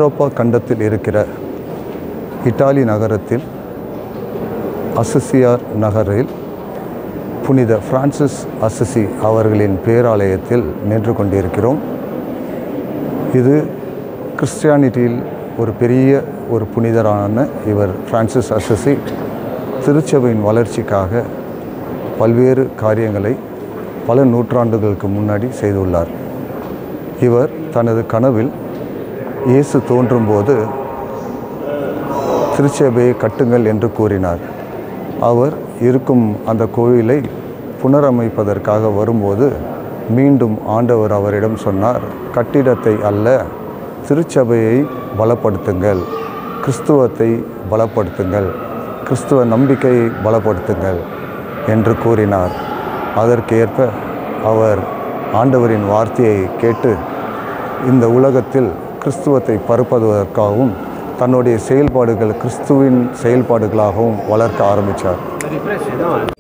ஐரோப்பா கண்டத்தில் இருக்கிற இத்தாலி நகரத்தில் அசிசியார் நகரில் புனித பிரான்சிஸ் அசிசி அவர்களின் பேராலயத்தில் நின்று கொண்டிருக்கிறோம் இது கிறிஸ்டியானிட்டியில் ஒரு பெரிய ஒரு புனிதரான இவர் பிரான்சிஸ் அசிசி திருச்சபையின் வளர்ச்சிக்காக பல்வேறு காரியங்களை பல நூற்றாண்டுகளுக்கு முன்னாடி செய்துள்ளார் இவர் தனது கனவில் இயேசு தோன்றும்போது திருச்சபையை கட்டுங்கள் என்று கூறினார் அவர் இருக்கும் அந்த கோயிலை புனரமைப்பதற்காக வரும்போது மீண்டும் ஆண்டவர் அவரிடம் சொன்னார் கட்டிடத்தை அல்ல திருச்சபையை பலப்படுத்துங்கள் கிறிஸ்துவத்தை பலப்படுத்துங்கள் கிறிஸ்துவ நம்பிக்கையை பலப்படுத்துங்கள் என்று கூறினார் அதற்கேற்ப அவர் ஆண்டவரின் வார்த்தையை கேட்டு இந்த உலகத்தில் கிறிஸ்துவத்தை பரப்புவதற்காகவும் தன்னுடைய செயல்பாடுகள் கிறிஸ்துவின் செயல்பாடுகளாகவும் வளர்க்க ஆரம்பித்தார்